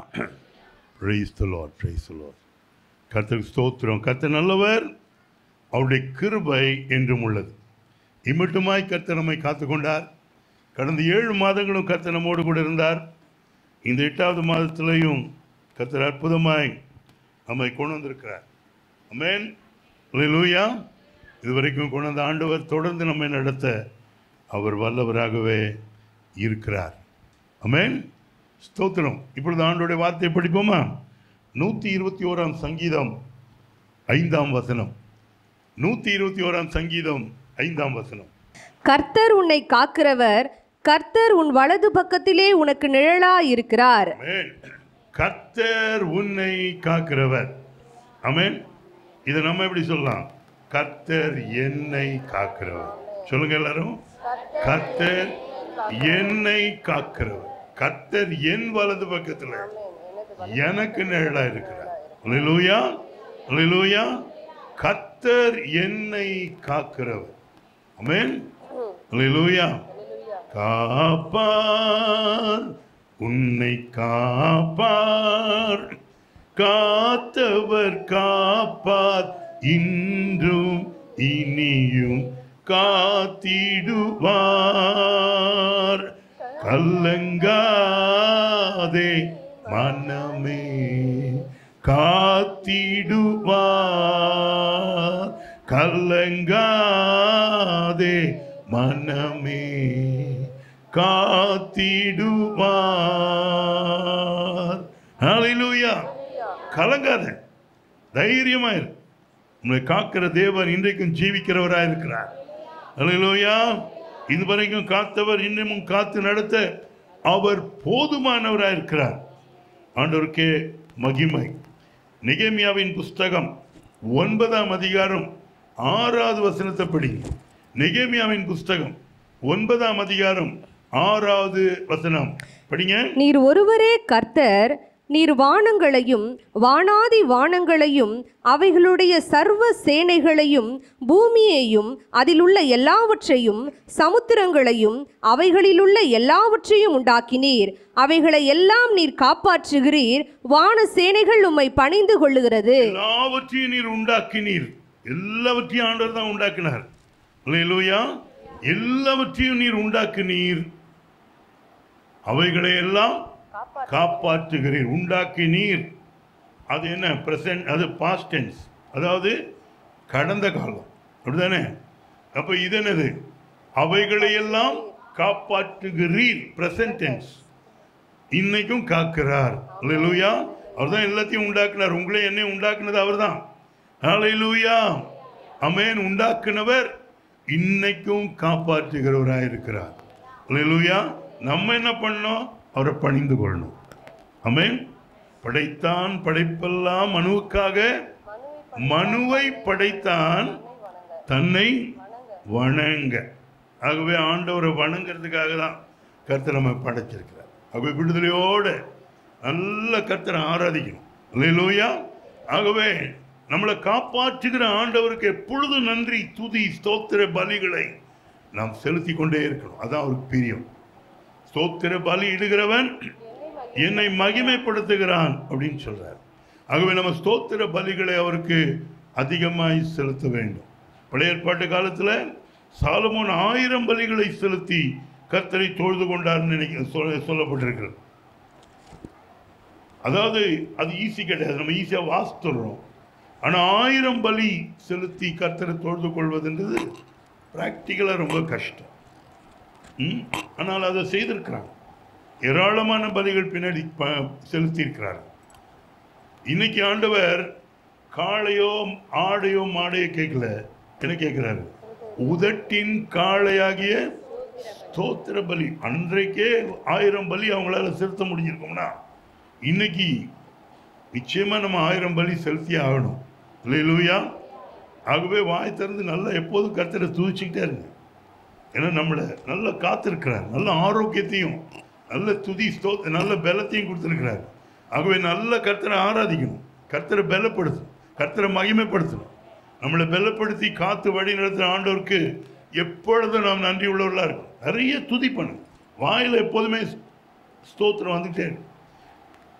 praise the lord praise the lord கர்த்தருக்கு ஸ்தோத்திரம் கர்த்தர் நல்லவர் அவருடைய கிருபை என்றும் உள்ளது இம்மட்டுமாய் கர்த்தர் நம்மை காத்துக்கொண்டார் கடந்த ஏழு மாதங்களும் கர்த்தர் நம்மோடு கூட இருந்தார் இந்த எட்டாவது மாதத்திலையும் கர்த்தர் அற்புதமாய் நம்மை கொண்டு வந்திருக்கிறார் அமேன் லூயா இதுவரைக்கும் கொண்டு வந்த ஆண்டவர் தொடர்ந்து நம்மை நடத்த அவர் வல்லவராகவே இருக்கிறார் அமேன் ஸ்தோத்திரம் இப்பொழுது ஆண்டோடைய வார்த்தை படிப்போமா நூற்றி இருபத்தி ஓராம் சங்கீதம் ஐந்தாம் வசனம் நூற்றி இருபத்தி ஓராம் சங்கீதம் ஐந்தாம் வசனம் கர்த்தர் உன்னை காக்கிறவர் கர்த்தர் உன் வலது பக்கத்திலே உனக்கு நிழலா இருக்கிறார் ஆமென் கர்த்தர் உன்னை காக்கிறவர் ஆமென் இதை நம்ம எப்படி சொல்லலாம் கர்த்தர் என்னை காக்கிறவர் சொல்லுங்க எல்லாரும் கர்த்தர் என்னை காக்கிறவர் கர்த்தர் என் வலது பக்கத்துல எனக்கு நிழலா இருக்கிறார் அல்லேலூயா அல்லேலூயா கர்த்தர் என்னை காக்கிறவர் ஆமென் அல்லேலூயா காப்பார் உன்னை காப்பார் காத்தவர் காப்பார் இன்றும் இனியும் காத்திடுவார் கல்லங்காதே மனமே காத்திடுவார் கல்லங்காதே மனமே காத்திடுவார் ஹalleluya கலங்காத தைரியமா இரு உன்னை காக்கிற தேவன் இன்றைக்கும் ஜீவிக்கிறவராக இருக்கிறார் ஹalleluya இதுவரைக்கும் காத்தவர் இன்னமும் காத்து நடத்த அவர் போதுமானவராக இருக்கிறார் ஆண்டவருக்கே மகிமை நிகேமியாவின் புஸ்தகம் ஒன்பதாம் அதிகாரம் ஆறாவது வசனத்தை படிங்க நிகேமியாவின் புஸ்தகம் ஒன்பதாம் அதிகாரம் ஆறாவது வசனம் படிங்க நீர் ஒருவரே கர்த்தர் நீர் வானங்களையும் வானாதி வானங்களையும் அவைகளுடைய சர்வ சேனைகளையும் பூமியையும் அதிலுள்ள எல்லாவற்றையும் சமுத்திரங்களையும் அவைகளிலுள்ள எல்லாவற்றையும் உண்டாக்கினீர் அவைகளை எல்லாம் நீர் காப்பாற்றுகிறீர் வான சேனைகள் உம்மை பணிந்து கொள்ளுகிறது எல்லாவற்றையும் நீர் உண்டாக்கினீர் எல்லாவற்றையும் ஆண்டவர் தான் உண்டாக்கினார் அல்லேலூயா எல்லாவற்றையும் நீர் உண்டாக்கினீர் அவைகளை எல்லாம் காப்பாற்றுகிறீர் உண்டாக்கினீர் அது என்ன பிரசன்ட் அது பாஸ்ட் டென்ஸ் அதாவது கடந்த காலம் அப்படிதானே அப்ப இது என்னது அவைகளை எல்லாம் காப்பாற்றுகிறீர் பிரசன்ட் டென்ஸ் இன்னைக்கும் காக்கிறார் அல்லேலூயா அவர்தான் எல்லாத்தையும் உண்டாக்குனார் உங்களே என்னை உண்டாக்குனது அவர்தான் ஹalleluya அமேன் உண்டாக்குனவர் இன்னைக்கும் காப்பாற்றுகிறவராக இருக்கிறார் அல்லேலூயா நம்ம என்ன பண்ணோம் அவரை பணிந்து கொள்ளணும் அமேன் படைத்தான் படைப்பெல்லாம் மனுவுக்காக மனுவை படைத்தான் தன்னை வணங்க ஆகவே ஆண்டவரை வணங்குறதுக்காக தான் கர்த்தர் நம்ம படைச்சிருக்கிறார் ஆகவே விடுதலையோடு நல்ல கர்த்தரை ஆராதிக்கணும் அல்லேலூயா ஆகவே நம்மளை காப்பாற்றுகிற ஆண்டவருக்கு எப்பொழுதும் நன்றி துதி ஸ்தோத்திர பலிகளை நாம் செலுத்தி கொண்டே இருக்கணும் அதான் அவருக்கு பிரியம் ஸ்தோத்திர பலி இடுகிறவன் என்னை மகிமைப்படுத்துகிறான் அப்படின்னு சொல்றார் ஆகவே நம்ம ஸ்தோத்திர பலிகளை அவருக்கு அதிகமாய் செலுத்த வேண்டும் பழைய ஏற்பாட்டு காலத்துல சாலமோன் ஆயிரம் பலிகளை செலுத்தி கர்த்தரை தொழுது கொண்டார்னு நினைக்க சொல்ல- சொல்லப்பட்டிருக்கிறது அதாவது அது ஈஸி கிடையாது நம்ம ஈஸியாக வாசித்துடுறோம் ஆனால் ஆயிரம் பலி செலுத்தி கர்த்தரை தொழுது கொள்வதுன்றது ப்ராக்டிக்கலாக ரொம்ப கஷ்டம் ம்? ஆனால் அதை செய்திருக்கிறாங்க ஏராளமான பலிகள் பின்னாடி ப செலுத்தியிருக்கிறார் இன்னைக்கு ஆண்டவர் காளையோ ஆடையோ மாடையோ கேட்கல என்ன கேட்கிறாரு உதட்டின் காளையாகிய ஸ்தோத்திர பலி அன்றைக்கே ஆயிரம் பலி அவங்களால செலுத்த முடிஞ்சிருக்கும்னா இன்னைக்கு நிச்சயமா நம்ம ஆயிரம் பலி செலுத்தி ஆகணும் இல்லையா ஆகவே வாய் திறந்து நல்லா எப்போதும் கர்த்தரை துதிச்சுக்கிட்டே இருங்க ஏன்னா நம்மளை நல்லா காத்திருக்கிறார் நல்ல ஆரோக்கியத்தையும் நல்ல துதி ஸ்தோ நல்ல பலத்தையும் கொடுத்துருக்கிறார் ஆகவே நல்ல கர்த்தரை ஆராதிக்கணும் கர்த்தரை பலப்படுத்தணும் கர்த்தரை மகிமைப்படுத்தணும் நம்மளை பலப்படுத்தி காத்து வழி நடத்துகிற ஆண்டவருக்கு எப்பொழுதும் நாம் நன்றி உள்ளவர்களாக இருக்கும் நிறைய துதி பண்ணு வாயில் எப்போதுமே ஸ்தோத்திரம் வந்துகிட்டே இருக்கும்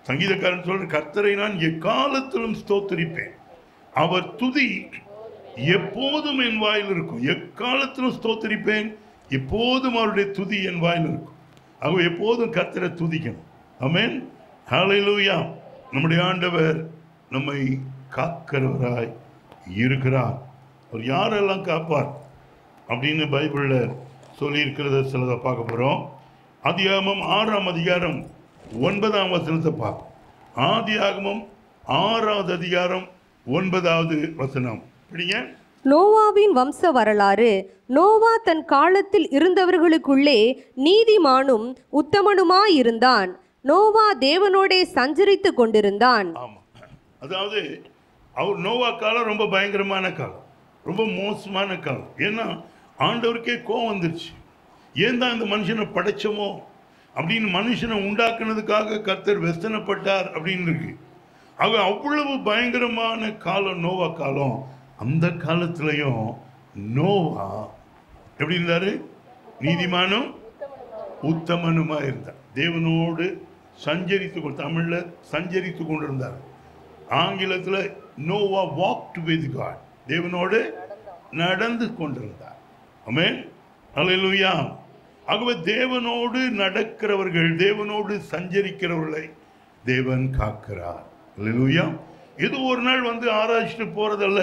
சங்கீதக்காரன் சொல்ற கர்த்தரை நான் எக்காலத்திலும் ஸ்தோத்தரிப்பேன் அவர் துதி எப்போதும் என் வாயில் இருக்கும் எக்காலத்திலும் ஸ்தோத்தரிப்பேன் எப்போதும் அவருடைய துதி என் வாயில் இருக்கும் ஆகவே எப்போதும் கர்த்தரை துதிக்கணும் ஆமென் ஹalleluya நம்முடைய ஆண்டவர் நம்மை காக்கிறவராய் இருக்கிறார் அவர் யாரெல்லாம் காப்பார் அப்படின்னு பைபிளில் சொல்லியிருக்கிறத சிலதை பார்க்க போகிறோம் ஆதியாகமம் ஆறாம் அதிகாரம் ஒன்பதாம் வசனத்தை பார்ப்போம் ஆதியாகமம் ஆறாவது அதிகாரம் ஒன்பதாவது வசனம் படிங்க நோவாவின் வம்ச வரலாறு நோவா தன் காலத்தில் இருந்தவர்களுக்குள்ளே நீதிமானும் உத்தமனுமாயிருந்தான் நோவா தேவனோடே சஞ்சரித்து கொண்டிருந்தான் ஆமாம் அதாவது அவர் நோவா காலம் ரொம்ப பயங்கரமான காலம் ரொம்ப மோசமான காலம் ஏன்னா ஆண்டவருக்கே கோவம் வந்துருச்சு ஏன் தான் இந்த மனுஷனை படைச்சோமோ அப்படின்னு மனுஷனை உண்டாக்குனதுக்காக கர்த்தர் வெசனப்பட்டார் அப்படின்னு இருக்கு ஆக அவ்வளவு பயங்கரமான காலம் நோவா காலம் அந்த காலத்திலையும் நோவா எப்படி இருந்தாரு நீதிமானும் உத்தமனுமா இருந்தார் தேவனோடு சஞ்சரித்து கொண்டு தமிழ்ல சஞ்சரித்து கொண்டிருந்தார் ஆங்கிலத்தில் நோவா வாக்ட் வித் காட் தேவனோடு நடந்து கொண்டிருந்தார் ஆமென் அல்லேலூயா ஆகவே தேவனோடு நடக்கிறவர்கள் தேவனோடு சஞ்சரிக்கிறவர்களை தேவன் காக்கிறார் அல்லேலூயா இது ஒரு நாள் வந்து ஆராய்ச்சிட்டு போறதல்ல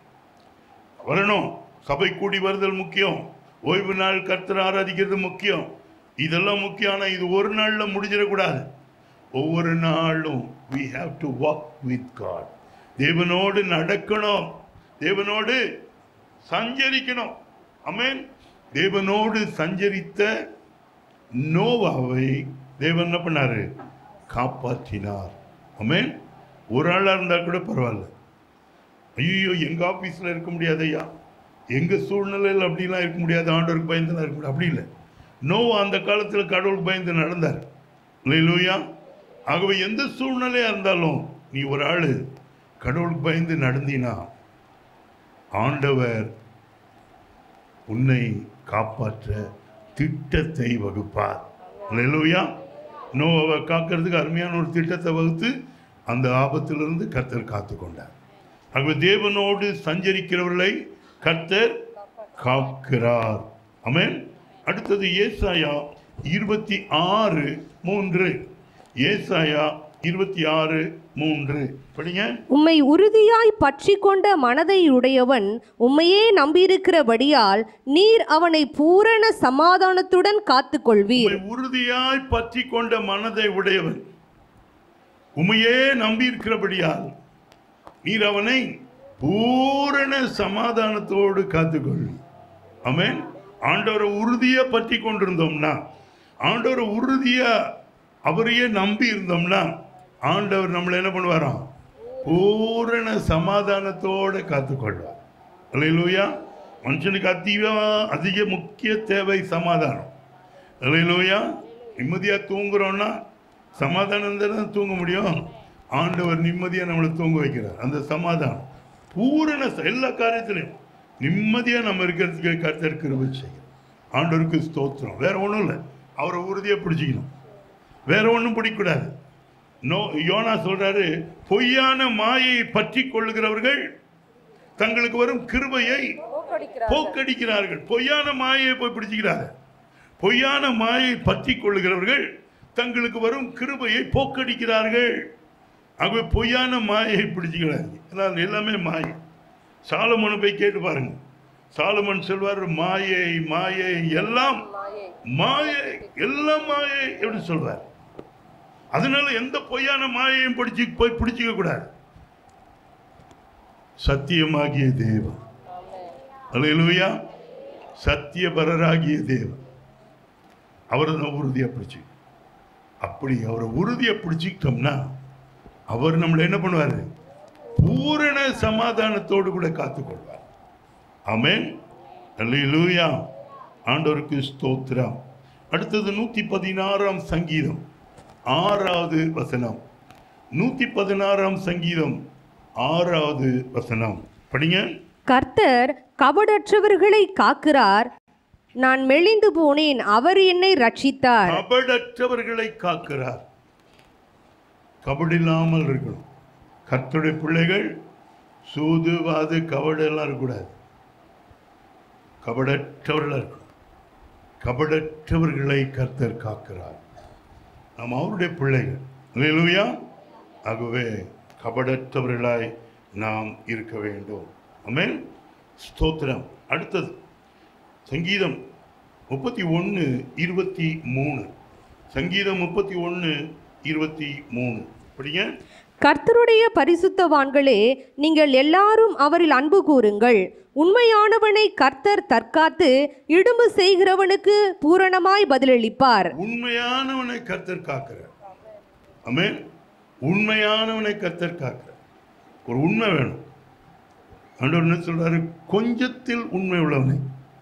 வரணும் சபை கூடி வருதல் முக்கியம் ஓய்வு நாள் கர்த்தர் ஆராதிக்கிறது முக்கியம் இதெல்லாம் முக்கியம் ஆனால் இது ஒரு நாளில் முடிஞ்சிடக்கூடாது ஒவ்வொரு நாளும் we have to walk with God தேவனோடு நடக்கணும் தேவனோடு சஞ்சரிக்கணும் அமேன் தேவனோடு சஞ்சரித்த நோவாவை தேவன் என்ன பண்ணாரு காப்பாற்றினார் அமேன் ஒரு ஆளாக இருந்தால் கூட பரவாயில்ல ஐயோ எங்க ஆபீஸ்ல இருக்க முடியாது ஐயா எங்க சூழ்நிலையில் அப்படிலாம் இருக்க முடியாது ஆண்டவருக்கு பயந்துலாம் இருக்க முடியாது அப்படி இல்லை நோவா அந்த காலத்துல கடவுளுக்கு பயந்து நடந்தார் இல்லையா ஆகவே எந்த சூழ்நிலையா இருந்தாலும் நீ ஒரு ஆளு கடவுளுக்கு பயந்து நடந்தினா ஆண்டவர் உன்னை காப்பாற்ற திட்டத்தை வகுப்பார் இல்லையா நோவாவை காக்கிறதுக்கு அருமையான ஒரு திட்டத்தை வகுத்து அந்த ஆபத்திலிருந்து கர்த்தர் காத்து கொண்டார் ஆகவே தேவனோடு சஞ்சரிக்கிறவர்களை கர்த்தர் காக்கிறார் ஆமென் அடுத்தது ஏசாயா இருபத்தி ஆறு மூன்று ஏசாயா இருபத்தி ஆறு மூன்று படிங்க உம்மை உறுதியாய் பற்றி கொண்ட மனதை உடையவன் உம்மையே நம்பியிருக்கிறபடியால் நீர் அவனை பூரண சமாதானத்துடன் காத்துக்கொள்வீர் உம்மை உறுதியாய் பற்றி கொண்ட மனதை உடையவன் உமையே நம்பியிருக்கிறபடியால் நீர் அவனை பூரண சமாதானத்தோடு காத்துக்கொள் ஆமென் ஆண்டவரை உறுதியா பற்றி கொண்டிருந்தோம்னா ஆண்டவரை உறுதியா அவரையே நம்பி இருந்தோம்னா ஆண்டவர் நம்மளை என்ன பண்ணுவாராம் பூரண சமாதானத்தோட காத்துக்கொள்வார் அல்லையிலூயா மனுஷனுக்கு அதிக அதிக முக்கிய தேவை சமாதானம் அல்லையிலூயா நிம்மதியாக தூங்குறோம்னா சமாதானம் தானே தூங்க முடியும் ஆண்டவர் நிம்மதியாக நம்மளை தூங்க வைக்கிறார் அந்த சமாதானம் பூரண ச- எல்லா காரியத்திலையும் நிம்மதியாக நம்ம இருக்கிறதுக்கு கர்த்தர் கிருபை செய்யும் ஆண்டவருக்கு ஸ்தோத்திரம் வேற ஒன்றும் இல்லை அவரை உறுதியாக பிடிச்சிக்கணும் வேற ஒன்றும் பிடிக்கக்கூடாது நோ யோனா சொல்றாரு பொய்யான மாயை பற்றி கொள்ளுகிறவர்கள் தங்களுக்கு வரும் கிருபையை போக்கடிக்கிறார்கள் பொய்யான மாயை போய் பிடிச்சுக்கிறாங்க பொய்யான மாயை பற்றி கொள்ளுகிறவர்கள் தங்களுக்கு வரும் கிருபையை போக்கடிக்கிறார்கள் ஆகவே பொய்யான மாயை பிடிச்சுக்கிறாங்க அதனால் எல்லாமே மாயை சாலமோனை போய் கேட்டு பாருங்க சாலமன் சொல்வார் மாயை மாயை எல்லாம் மாயை எல்லாம் மாயை எப்படி சொல்வார் அதனால எந்த பொய்யான மாயையும் பிடிச்சு போய் பிடிச்சிக்க கூடாது சத்தியமாகிய தேவன் அல்லேலூயா சத்தியபரராகிய தேவன் அவரை நம்ம உறுதியாக பிடிச்சி அப்படி அவரை உறுதியாக பிடிச்சிக்கிட்டோம்னா அவர் நம்மளை என்ன பண்ணுவார் பூரண சமாதானத்தோடு கூட காத்துக்கொள்வார் ஆமென் அல்லேலூயா ஆண்டவருக்கு ஸ்தோத்திரம் அடுத்தது நூற்றி பதினாறாம் சங்கீதம் ஆறாவது வசனம் நூற்றி பதினாறாம் சங்கீதம் ஆறாவது வசனம் படிங்க கர்த்தர் கபடற்றவர்களை காக்கிறார் நான் மெலிந்து போனேன் அவர் என்னை ரட்சித்தார் கபடற்றவர்களை காக்கிறார் கபடில்லாமல் இருக்கணும் கர்த்தருடைய பிள்ளைகள் சூது வாது கபடு எல்லாம் இருக்கக்கூடாது கபடற்றவர்களாக இருக்கணும் கபடற்றவர்களை கர்த்தர் காக்கிறார் நாம் அவருடைய பிள்ளைகள் அல்லேலூயா ஆகவே கபடற்றவர்களாய் நாம் இருக்க வேண்டும் ஆமென் ஸ்தோத்திரம் அடுத்தது சங்கீதம் முப்பத்தி ஒன்று இருபத்தி மூணு சங்கீதம் முப்பத்தி ஒன்று இருபத்தி மூணு படிங்க கர்த்தருடைய பரிசுத்தவான்களே நீங்கள் எல்லாரும் அவரில் அன்பு கூறுங்கள் உண்மையானவனை கர்த்தர் தற்காத்து இடும்பு செய்கிறவனுக்கு பூரணமாய் பதிலளிப்பார் உண்மையானவனை கர்த்தர் காக்கிறார் ஆமென் உண்மையானவனை கர்த்தர் காக்கிறார் ஒரு உண்மை வேணும் ஆண்டவர் என்ன சொல்றாரு கொஞ்சத்தில் உண்மை உள்ளவனை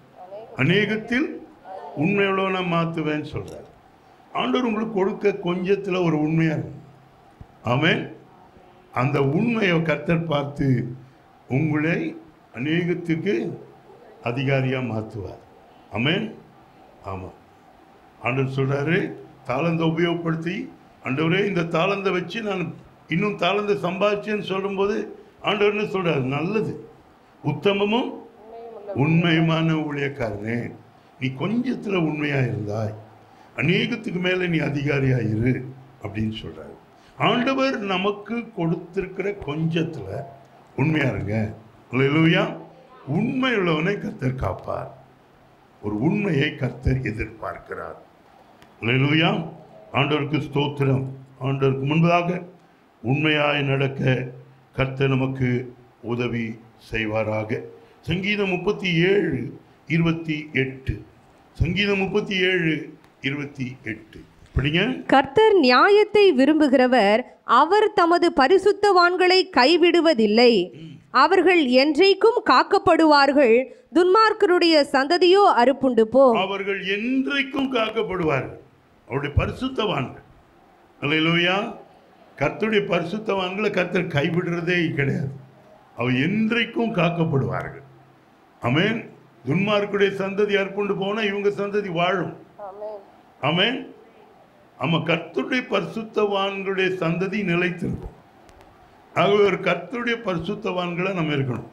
அநேகத்தில் உண்மை உள்ளவனை மாத்துவேன்னு சொல்றாரு ஆண்டவர் உங்களுக்கு கொடுக்க கொஞ்சத்தில் ஒரு உண்மையா இருக்கும் ஆமென் அந்த உண்மையை கர்த்தர் பார்த்து உங்களை அநேகத்துக்கு அதிகாரியா மாற்றுவார் ஆமென் ஆமாம் ஆண்டவர் சொல்றாரு தாளந்தை உபயோகப்படுத்தி ஆண்டவரே இந்த தாளந்தை வச்சு நான் இன்னும் தாளந்தை சம்பாதிச்சேன்னு சொல்லும்போது ஆண்டவர் என்ன சொல்றாரு நல்லது உத்தமமும் உண்மையுமான ஊழியக்காரனே நீ கொஞ்சத்துல உண்மையா இருந்தாய் அநேகத்துக்கு மேல நீ அதிகாரியா இரு அப்படின்னு சொல்றாரு ஆண்டவர் நமக்கு கொடுத்திருக்கிற கொஞ்சத்துல உண்மையா இருங்க அல்லேலூயா உண்மை உள்ளவனை கர்த்தர் காப்பார் ஒரு உண்மையை கர்த்தர் எதிர்பார்க்கிறார் அல்லேலூயா ஆண்டவருக்கு ஸ்தோத்திரம் ஆண்டவருக்கு முன்பதாக உண்மையாய் நடக்க கர்த்தர் நமக்கு உதவி செய்வாராக சங்கீதம் முப்பத்தி ஏழு இருபத்தி எட்டு சங்கீதம் முப்பத்தி ஏழு இருபத்தி எட்டு படிங்க கர்த்தர் நியாயத்தை விரும்புகிறவர் அவர் தமது பரிசுத்தவான்களை கைவிடுவதில்லை அவர்கள் என்றைக்கும் காக்கப்படுவார்கள் துன்மார்க்கருடைய சந்ததியோ அறுப்புண்டு போம் அவர்கள் என்றைக்கும் காக்கப்படுவார்கள் அவருடைய பரிசுத்தவான்கள் அல்லேலூயா கர்த்தருடைய பரிசுத்தவான்களை கர்த்தர் கைவிடுறதே கிடையாது அவர் என்றைக்கும் காக்கப்படுவார்கள் ஆமென் துன்மார்க்குடைய சந்ததி அற்புண்டு போனா இவங்க சந்ததி வாழும் ஆமென் ஆமா கர்த்தருடைய பரிசுத்தவான்களுடைய சந்ததி நிலைத்திருக்கும் ஆகவே ஒரு கர்த்தருடைய பரிசுத்தவான்களை நம்ம இருக்கணும்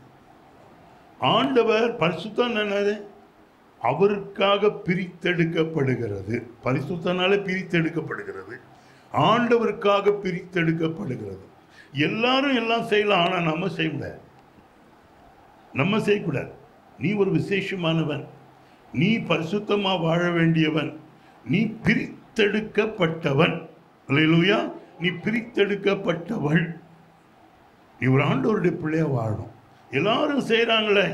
ஆண்டவர் பரிசுத்தம் என்னது அவருக்காக பிரித்தெடுக்கப்படுகிறது பரிசுத்தனாலே பிரித்தெடுக்கப்படுகிறது ஆண்டவருக்காக பிரித்தெடுக்கப்படுகிறது எல்லாரும் எல்லாம் செய்யலாம் ஆனா நம்ம செய்ய முடியாது நம்ம செய்யக்கூடாது நீ ஒரு விசேஷமானவன் நீ பரிசுத்தமா வாழ வேண்டியவன் நீ பிரித்தெடுக்கப்பட்டவன் அல்லேலூயா நீ பிரித்தெடுக்கப்பட்டவள் நீ ஒரு ஆண்டவருடைய பிள்ளையா வாழணும் எல்லாரும் செய்கிறாங்களே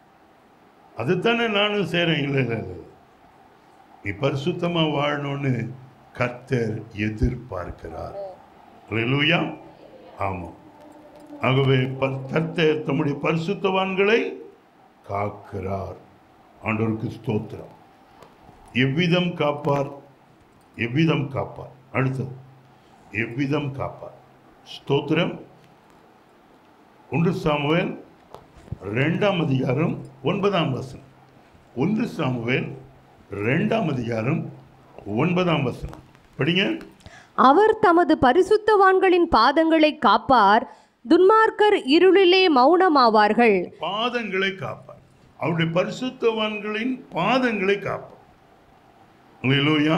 அதுதானே நானும் செய்கிறேன் இல்லை இல்லை இல்லை நீ பரிசுத்தமா வாழணும்னு கர்த்தர் எதிர்பார்க்கிறார் அல்லேலூயா ஆமாம் ஆகவே பர்- கர்த்தர் தம்முடைய பரிசுத்தவான்களை காக்கிறார் ஆண்டவருக்கு ஸ்தோத்திரம் எவ்விதம் காப்பார் எவ்விதம் காப்பார் அடுத்தது எவ்விதம் காப்பார் ஸ்தோத்திரம் ஒன்று சாமுவேல் ரெண்டாம் அதிகாரம் ஒன்பதாம் வசனம் ஒன்று சாமுவேல் ரெண்டாம் அதிகாரம் ஒன்பதாம் வசனம் படிங்க அவர் தமது பரிசுத்தவான்களின் பாதங்களை காப்பார் துன்மார்க்கர் இருளிலே மௌனமாவார்கள் பாதங்களை காப்பார் அவருடைய பரிசுத்தவான்களின் பாதங்களை காப்பார் அல்லேலூயா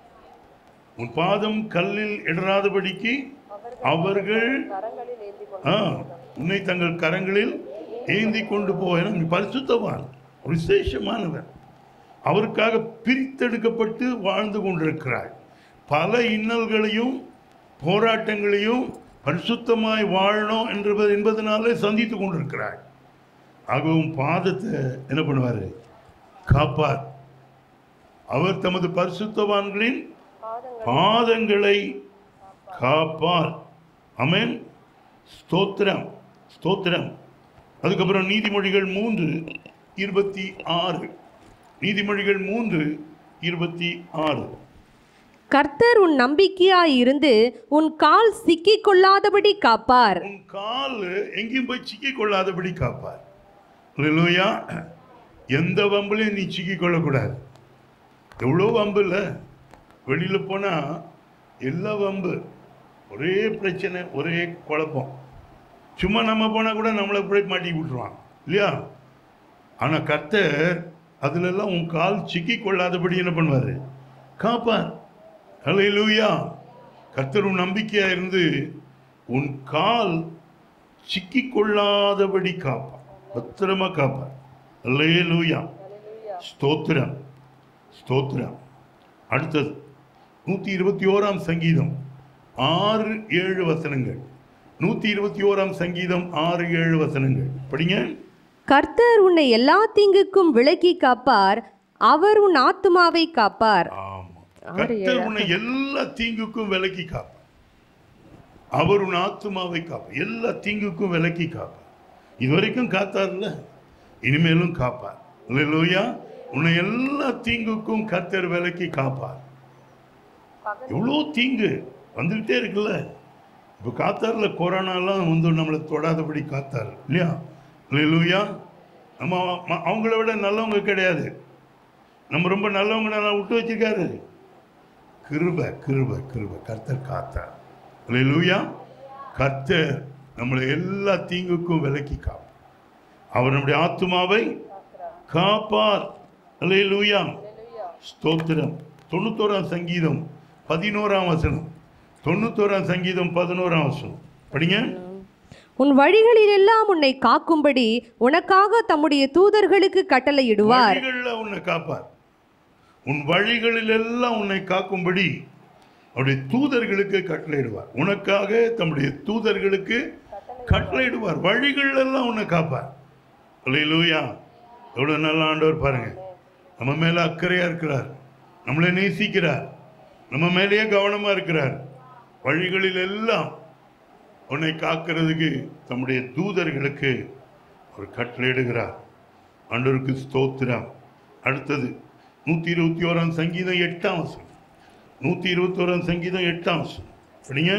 உன் பாதம் கல்லில் இடராதபடிக்கு அவர்கள் ஆ, உன்னை தங்கள் கரங்களில் ஏந்தி கொண்டு போக நீ பரிசுத்தவான் ஒரு விசேஷமானவன் அவருக்காக பிரித்தெடுக்கப்பட்டு வாழ்ந்து கொண்டிருக்கிறாய் பல இன்னல்களையும் போராட்டங்களையும் பரிசுத்தமாய் வாழணும் என்பது என்பதனாலே சந்தித்து கொண்டிருக்கிறாய் ஆகவும் பாதத்தை என்ன பண்ணுவார் காப்பார் அவர் தமது பரிசுத்தவான்களின் பாதங்களை காப்பார் அமேன் ஸ்தோத்திரம் ஸ்தோத்திரம் அதுக்கப்புறம் நீதிமொழிகள் மூன்று இருபத்தி ஆறு நீதிமொழிகள் மூன்று இருபத்தி ஆறு கர்த்தர் உன் நம்பிக்கையாய் இருந்து உன் கால் சிக்கிக் கொள்ளாதபடி காப்பார் உன் கால் எங்கேயும் போய் சிக்கிக் கொள்ளாதபடி காப்பார் அல்லேலூயா எந்த வம்புலையும் நீ சிக்கிக் கொள்ளக்கூடாது எவ்வளோ வம்பு இல்லை வெளியில் போனால் எல்லா வம்பு ஒரே பிரச்சனை ஒரே குழப்பம் சும்மா நம்ம போனால் கூட நம்மளை போய் மாட்டி விட்டுருவான் இல்லையா ஆனால் கர்த்தர் அதுலெல்லாம் உன் கால் சிக்கி கொள்ளாதபடி என்ன பண்ணுவார் காப்பார் ஹலே லூயா கர்த்தர் உன் நம்பிக்கையாக இருந்து உன் கால் சிக்கி கொள்ளாதபடி காப்பார் பத்திரமா காப்பார் ஹலே லூயா ஸ்தோத்திரம் ஸ்தோத்திரம் அடுத்தது நூற்றி இருபத்தி ஓராம் சங்கீதம் ஆறு ஏழு வசனங்கள் நூற்றி இருபத்தி ஓராம் சங்கீதம் ஆறு ஏழு வசனங்கள் படிங்க கர்த்தர் உன்னை எல்லா தீங்குக்கும் விலக்கி காப்பார் அவர் உன் ஆத்துமாவை காப்பார் ஆமா ஆறு கர்த்தர் ஏழா? உன்னை எல்லா தீங்குக்கும் விலக்கி காப்பார் அவர் உன் ஆத்துமாவை காப்பார் எல்லா தீங்குக்கும் விலக்கி காப்பார் இதுவரைக்கும் காத்தார்ல இனிமேலும் காப்பார் இல்லையா உன்னை எல்லா தீங்குக்கும் கர்த்தர் விலக்கி காப்பார் எவ்வளோ தீங்கு வந்துக்கிட்டே இருக்குல்ல இப்போ காத்தாரில் கொரோனாலாம் வந்து நம்மளை தொடாதபடி காத்தார் இல்லையா இல்லையா நம்ம ம- அவங்கள விட நல்லவங்க கிடையாது நம்ம ரொம்ப நல்லவங்க நல்லா விட்டு வச்சிருக்காரு கிருப கிருப கிருப கர்த்தர் காத்தார் இல்லையா கர்த்தர் நம்மளை எல்லா தீங்குக்கும் விலக்கி காப்பார் அவர் நம்முடைய ஆத்துமாவை காப்பார் அல்லேலூயா ஸ்தோத்திரம் தொண்ணூத்தோராம் சங்கீதம் பதினோராம் வசனம் தொண்ணூத்தோராம் சங்கீதம் பதினோராம் வசனம் படிங்க உன் வழிகளிலெல்லாம் உன்னை காக்கும்படி உனக்காக தம்முடைய தூதர்களுக்கு கட்டளையிடுவார் வழிகளில் உன்னை காப்பார் உன் வழிகளில் எல்லாம் உன்னை காக்கும்படி அவருடைய தூதர்களுக்கு கட்டளையிடுவார் உனக்காக தம்முடைய தூதர்களுக்கு கட்டளையிடுவார் வழிகள் எல்லாம் உன்னை காப்பார் அல்லேலூயா எவ்வளோ நல்ல ஆண்டவர் பாருங்க நம்ம மேல அக்கறையா இருக்கிறார் நம்மளை நேசிக்கிறார் நம்ம மேலேயே கவனமா இருக்கிறார் வழிகளில் எல்லாம் உன்னை காக்கிறதுக்கு தம்முடைய தூதர்களுக்கு அவர் கட்டளையிடுகிறார் ஆண்டவருக்கு ஸ்தோத்திரம் அடுத்தது நூற்றி இருபத்தி ஓராம் சங்கீதம் எட்டாம் வசனம் நூற்றி இருபத்தி ஓராம் சங்கீதம் எட்டாம் வசனம் படிங்க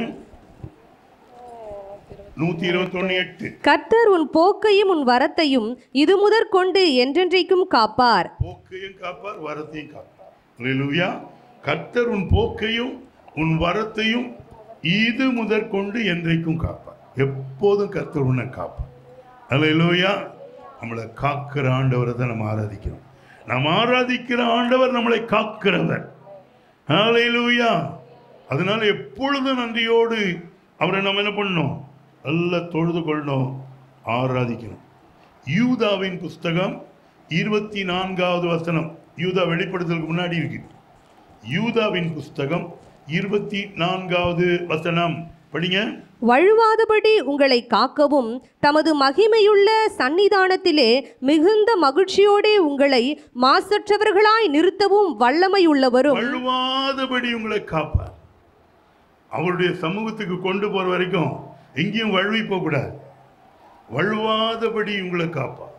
நூற்றி இருபத்தொன்று எட்டு கர்த்தர் உன் போக்கையும் உன் வரத்தையும் இது முதற்கொண்டு என்றென்றைக்கும் காப்பார் போக்கையும் காப்பார் வரத்தையும் காப்பார் அல்லேலூயா கர்த்தர் உன் போக்கையும் உன் வரத்தையும் இது முதற்கொண்டு என்றைக்கும் காப்பார் எப்போதும் கர்த்தர் உன்னை காப்பார் அல்லேலூயா நம்மளை காக்கிற ஆண்டவரை தான் நம்ம ஆராதிக்கிறோம் நாம் ஆராதிக்கிற ஆண்டவர் நம்மளை காக்கிறவர் ஹalleluya அதனால எப்பொழுதும் நன்றியோடு அவரை நம்ம என்ன பண்ணணும் நல்லா தொழுது கொள்ளணும் ஆராதிக்கணும் யூதாவின் புஸ்தகம் இருபத்தி நான்காவது வசனம் யூதா வெளிப்படுத்தலுக்கு முன்னாடி இருக்கு யூதாவின் புஸ்தகம் இருபத்தி நான்காவது வசனம் படிங்க வழுவாதபடி உங்களை காக்கவும் தமது மகிமையுள்ள சந்நிதானத்திலே மிகுந்த மகிழ்ச்சியோடே உங்களை மாசற்றவர்களாய் நிறுத்தவும் வல்லமையுள்ளவரும் வழுவாதபடி உங்களை காப்பார் அவருடைய சமூகத்துக்கு கொண்டு போற வரைக்கும் எங்கேயும் வழுவி போகக்கூடாது வழுவாதபடி உங்களை காப்பார்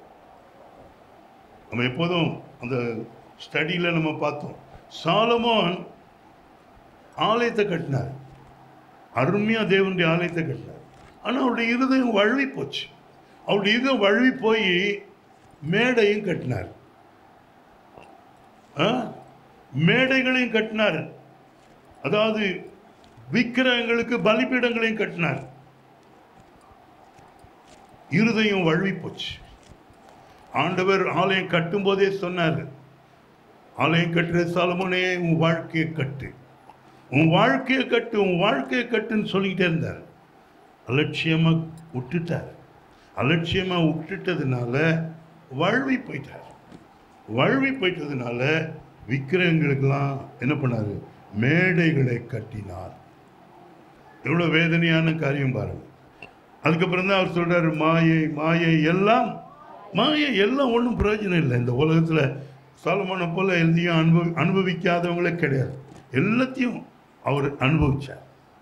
நம்ம எப்போதும் அந்த ஸ்டடியில் நம்ம பார்த்தோம் சாலமோன் ஆலயத்தை கட்டினார் அருமையா தேவனுடைய ஆலயத்தை கட்டினார் ஆனால் அவருடைய இருதயம் வழுவி போச்சு அவருடைய இருதயம் வழுவி போய் மேடையும் கட்டினார் ஆ? மேடைகளையும் கட்டினார் அதாவது விக்கிரகங்களுக்கு பலிபீடங்களையும் கட்டினார் இருதயம் வழுவி போச்சு ஆண்டவர் ஆலயம் கட்டும் போதே சொன்னார் ஆலயம் கட்டுற சாலமோனே உன் வாழ்க்கையை கட்டு உன் வாழ்க்கையை கட்டு உன் வாழ்க்கையை கட்டுன்னு சொல்லிக்கிட்டே இருந்தார் அலட்சியமா விட்டுட்டார் அலட்சியமா விட்டுட்டதுனால வழுவி போயிட்டார் வழுவி போயிட்டதுனால விக்கிரகங்களுக்கெல்லாம் என்ன பண்ணாரு மேடைகளை கட்டினார் எவ்வளோ வேதனையான காரியம் பாருங்க அதுக்கப்புறம் தான் அவர் சொல்றாரு மாயை மாயை எல்லாம் மாயை எல்லாம் ஒன்றும் பிரயோஜனம் இல்லை இந்த உலகத்தில் சாலமோனை போல எதையும் அனுபவி அனுபவிக்காதவங்களே கிடையாது எல்லாத்தையும் அவர் அனுபவிச்சார்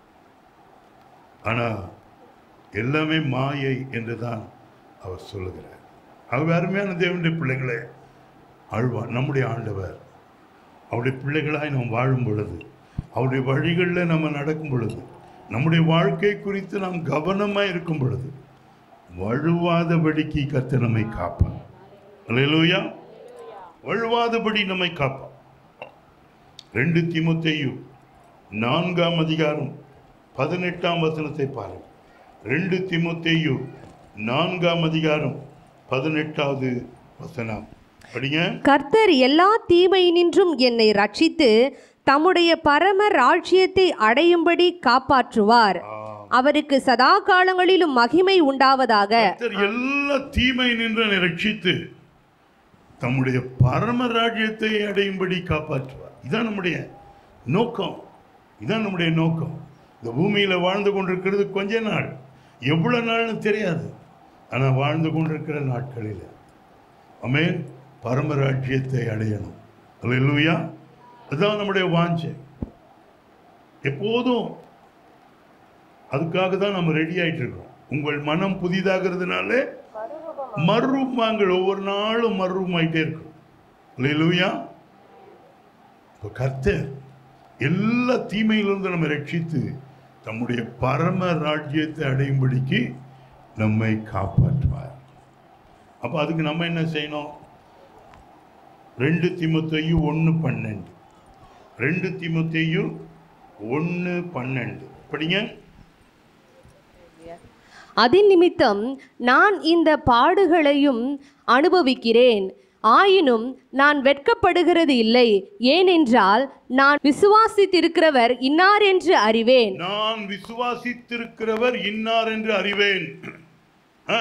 ஆனால் எல்லாமே மாயை என்று தான் அவர் சொல்லுகிறார் அவர் அருமையான தேவனுடைய பிள்ளைகளே ஆழ்வார் நம்முடைய ஆண்டவர் அவருடைய பிள்ளைகளாய் நாம் வாழும் பொழுது அவருடைய வழிகளில் நம்ம நடக்கும் பொழுது நம்முடைய வாழ்க்கை குறித்து நாம் கவனமாக இருக்கும் பொழுது வழுவாதபடிக்கு கர்த்தர் நம்மை காப்பான் அல்லேலூயா வழுவாதபடி நம்மை காப்பான் ரெண்டு தீமோத்தேயு நான்காம் அதிகாரம் பதினெட்டாம் வசனத்தை பாருங்கள் ரெண்டு திமுத்தேயு நான்காம் அதிகாரம் பதினெட்டாவது வசனம் படிங்க கர்த்தர் எல்லா தீமையினின்றும் என்னை ரட்சித்து தம்முடைய பரம ராஜ்யத்தை அடையும்படி காப்பாற்றுவார் ஆ. அவருக்கு சதா காலங்களிலும் மகிமை உண்டாவதாக கர்த்தர் எல்லா தீமை நின்று ரட்சித்து தம்முடைய பரம ராஜ்யத்தை அடையும்படி காப்பாற்றுவார் இதான் நம்முடைய நோக்கம் இதான் நம்முடைய நோக்கம் இந்த பூமியில் வாழ்ந்து கொண்டிருக்கிறது கொஞ்ச நாள் எவ்வளவு நாள்னு தெரியாது ஆனால் வாழ்ந்து கொண்டிருக்கிற நாட்களில் அமேன் பரம ராஜ்யத்தை அடையணும் அல்லேலூயா அதுதான் நம்முடைய வாஞ்சை எப்போதும் அதுக்காக தான் நம்ம ரெடி ஆயிட்டு இருக்கோம் உங்கள் மனம் புதிதாகிறதுனால மறுரூபங்கள் ஒவ்வொரு நாளும் மறுரூபமாயிட்டே இருக்கும் இல்லையா இப்போ கர்த்தர் எல்லா தீமையிலிருந்து நம்ம ரட்சித்து தம்முடைய பரம ராஜ்யத்தை அடையும்படிக்கு நம்மை காப்பாற்றுவார் அப்போ அதுக்கு நம்ம என்ன செய்யணும் ரெண்டு திமுத்தையும் ஒன்று பன்னெண்டு ரெண்டு திமுத்தையும் ஒன்று பன்னெண்டு படிங்க அதின் நிமித்தம் நான் இந்த பாடுகளையும் அனுபவிக்கிறேன் ஆயினும் நான் வெட்கப்படுகிறது இல்லை ஏனென்றால் நான் விசுவாசித்திருக்கிறவர் இன்னார் என்று அறிவேன் நான் விசுவாசித்திருக்கிறவர் இன்னார் என்று அறிவேன் ஆ,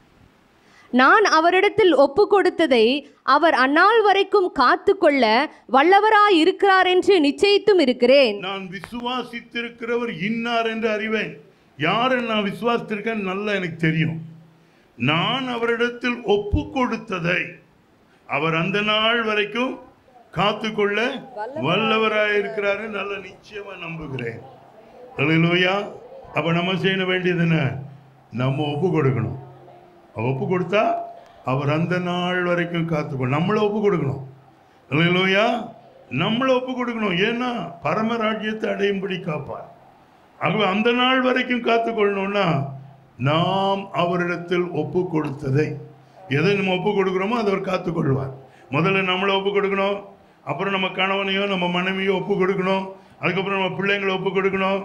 நான் அவரிடத்தில் ஒப்பு கொடுத்ததை அவர் அந்நாள் வரைக்கும் காத்துக்கொள்ள வல்லவராய் இருக்கிறார் என்று நிச்சயித்தும் இருக்கிறேன் நான் விசுவாசித்திருக்கிறவர் இன்னார் என்று அறிவேன் யாரை நான் விசுவாசித்திருக்கேன் நல்லா எனக்கு தெரியும் நான் அவரிடத்தில் ஒப்பு கொடுத்ததை அவர் அந்த நாள் வரைக்கும் காத்துக்கொள்ள வல்லவராய் இருக்கிறாரு நல்ல நிச்சயமா நம்புகிறேன் அல்லேலூயா அப்ப நம்ம செய்ய வேண்டியது என்ன நம்ம ஒப்பு கொடுக்கணும் அவ ஒப்பு கொடுத்தா அவர் அந்த நாள் வரைக்கும் காத்துக்கொள்ள நம்மளை ஒப்பு கொடுக்கணும் அல்லேலூயா நம்மளை ஒப்பு கொடுக்கணும் ஏன்னா பரம ராஜ்யத்தை அடையும்படி காப்பார் ஆகவே அந்த நாள் வரைக்கும் காத்துக்கொள்ளணும்னா நாம் அவரிடத்தில் ஒப்பு கொடுத்ததை எதை நம்ம ஒப்பு கொடுக்குறோமோ அதை அவர் காத்துக்கொள்வார் முதல்ல நம்மளை ஒப்பு கொடுக்கணும் அப்புறம் நம்ம கணவனையோ நம்ம மனைவியோ ஒப்பு கொடுக்கணும் அதுக்கப்புறம் நம்ம பிள்ளைங்களை ஒப்பு கொடுக்கணும்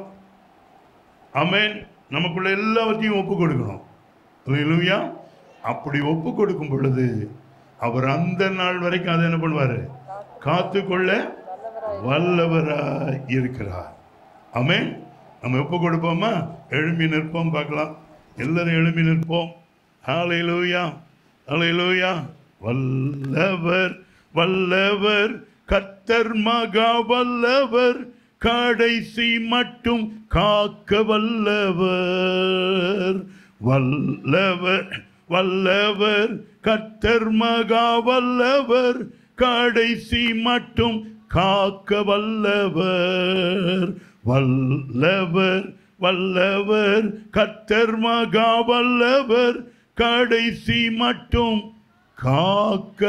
அமேன் நமக்குள்ள எல்லாவற்றையும் ஒப்பு கொடுக்கணும் இல்லையா அப்படி ஒப்பு கொடுக்கும் பொழுது அவர் அந்த நாள் வரைக்கும் அதை என்ன பண்ணுவார் காத்துக்கொள்ள வல்லவராய் இருக்கிறார் ஆமென் நம்ம ஒப்பு கொடுப்போமா எழும்பி நிற்போம் பார்க்கலாம் எல்லாரும் எழும்பி நிற்போம் ஹalleluya ஹalleluya வல்லவர் வல்லவர் கர்த்தர் மகா வல்லவர் கடைசி மட்டும் காக்க வல்லவர் வல்லவர் வல்லவர் கர்த்தர் மகா வல்லவர் கடைசி மட்டும் காக்க வல்லவர் வல்லவர் வல்லவர் கர்த்தர் மகா வல்லவர் கடைசி மட்டும் காக்க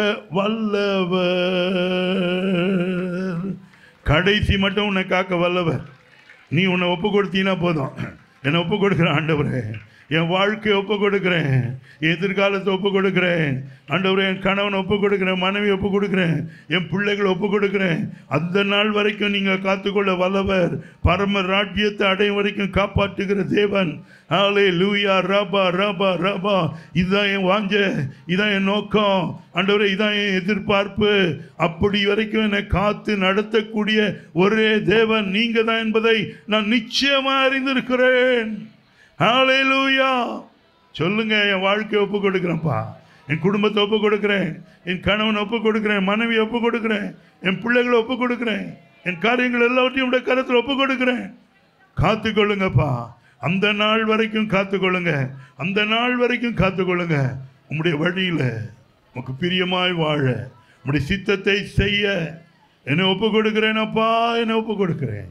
வல்லவர் கடைசி மட்டும் உன்னை காக்க வல்லவர் நீ உன்னை ஒப்பு கொடுத்தீங்கன்னா போதும் என்னை ஒப்பு கொடுக்குற ஆண்டவரே என் வாழ்க்கையை ஒப்பு கொடுக்குறேன் என் எதிர்காலத்தை ஒப்பு கொடுக்குறேன் ஆண்டவரே என் கணவனை ஒப்பு கொடுக்குறேன் மனைவி ஒப்பு கொடுக்குறேன் என் பிள்ளைகளை ஒப்பு கொடுக்குறேன் அந்த நாள் வரைக்கும் நீங்கள் காத்துக்கொள்ள வல்லவர் பரம ராஜ்யத்தை அடையும் வரைக்கும் காப்பாற்றுகிற தேவன் ஆலே லூயா ரபா ரபா ரபா இதுதான் என் வாஞ்ச இதான் என் நோக்கம் ஆண்டவரே இதான் என் எதிர்பார்ப்பு அப்படி வரைக்கும் என்னை காத்து நடத்தக்கூடிய ஒரே தேவன் நீங்க தான் என்பதை நான் நிச்சயமா அறிந்திருக்கிறேன் ஹalleluya சொல்லுங்க என் வாழ்க்கையை ஒப்பு கொடுக்குறேன்ப்பா என் குடும்பத்தை ஒப்பு கொடுக்குறேன் என் கணவனை ஒப்பு கொடுக்குறேன் மனைவி ஒப்பு கொடுக்குறேன் என் பிள்ளைகளை ஒப்பு கொடுக்குறேன் என் காரியங்கள் எல்லாவற்றையும் உடைய கருத்தில் ஒப்பு கொடுக்குறேன் காத்துக்கொள்ளுங்கப்பா அந்த நாள் வரைக்கும் காத்துக்கொள்ளுங்க அந்த நாள் வரைக்கும் காத்துக்கொள்ளுங்க உம்முடைய வழியில உமக்கு பிரியமாய் வாழ உம்முடைய சித்தத்தை செய்ய என்னை ஒப்பு கொடுக்கிறேனப்பா என்னை ஒப்பு கொடுக்கிறேன்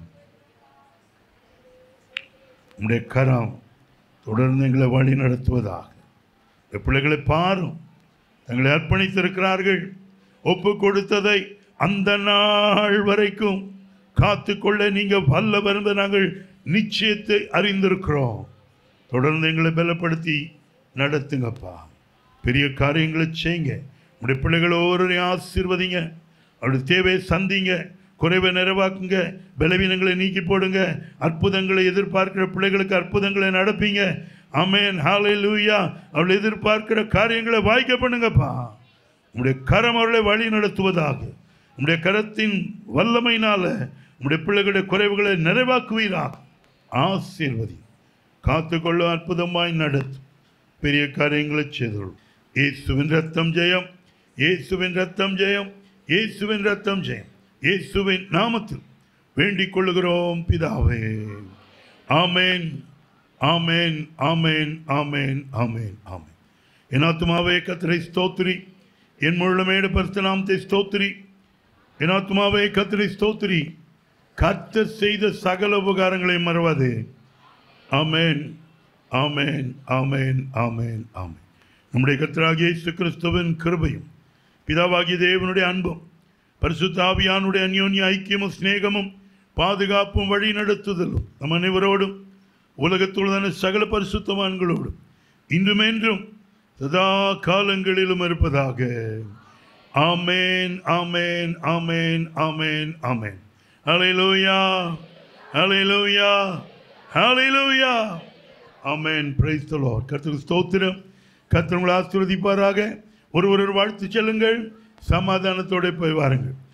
உம்முடைய கரம் தொடர்ந்து எங்களை வழி நடத்துவதாக இந்த பிள்ளைகளை பாரும் தங்களை அர்ப்பணித்திருக்கிறார்கள் ஒப்பு கொடுத்ததை அந்த நாள் வரைக்கும் காத்துக்கொள்ள நீங்க வல்லவர் என்று நாங்கள் நிச்சயத்தை அறிந்திருக்கிறோம் தொடர்ந்து எங்களை பலப்படுத்தி நடத்துங்கப்பா பெரிய காரியங்களை செய்யுங்க உடைய பிள்ளைகள் ஒவ்வொருவரையும் ஆசீர்வதிங்க அவருடைய தேவையை சந்திங்க குறைவை நிறைவாக்குங்க பலவீனங்களை நீக்கி போடுங்க அற்புதங்களை எதிர்பார்க்கிற பிள்ளைகளுக்கு அற்புதங்களை நடப்பீங்க ஆமென் ஹalleluya அவள் எதிர்பார்க்கிற காரியங்களை வாய்க்க பண்ணுங்கப்பா உம்முடைய கரம் அவர்களை வழி நடத்துவதாக உம்முடைய கரத்தின் வல்லமையினால உம்முடைய பிள்ளைகளுடைய குறைவுகளை நிறைவாக்குவீராக ஆசீர்வதி காத்துக்கொள்ள அற்புதமாய் நடத்தும் பெரிய காரியங்களை செய்தோம் இயேசுவின் ரத்தம் ஜெயம் இயேசுவின் ரத்தம் ஜெயம் இயேசுவின் ரத்தம் ஜெயம் இயேசுவின் நாமத்தில் வேண்டிக் கொள்ளுகிறோம் பிதாவே ஆமேன் ஆமேன் ஆமேன் ஆமேன் ஆமேன் ஆமேன் என் ஆத்மாவே கத்திரை ஸ்தோத்திரி என் முழுமையோட பரிசுநாமத்தை ஸ்தோத்திரி என் ஆத்மாவே கத்திரை ஸ்தோத்திரி கர்த்தர் செய்த சகல உபகாரங்களை மறவாதே ஆமென் ஆமென் ஆமென் ஆமென் ஆமென் நம்முடைய கர்த்தராகிய இயேசு கிறிஸ்துவின் கிருபையும் பிதாவாகிய தேவனுடைய அன்பும் பரிசுத்த ஆவியானுடைய அந்யோன்ய ஐக்கியமும் சிநேகமும் பாதுகாப்பும் வழி நடத்துதலும் நம் அனைவரோடும் உலகத்துள்ளதான சகல பரிசுத்தவான்களோடும் இன்றும் என்றும் சதா காலங்களிலும் இருப்பதாக ஆமேன் ஆமேன் ஆமேன் ஆமேன் ஆமேன் ஹalleluya ஹalleluya ஹalleluya ஆமென் பிரைஸ் தி லார்ட் கர்த்தருக்கு ஸ்தோத்திரம் கர்த்தர் உங்களை ஆசீர்வதிப்பாராக ஒருவர் வாழ்த்து செல்லுங்கள் சமாதானத்தோட போய் வாருங்கள்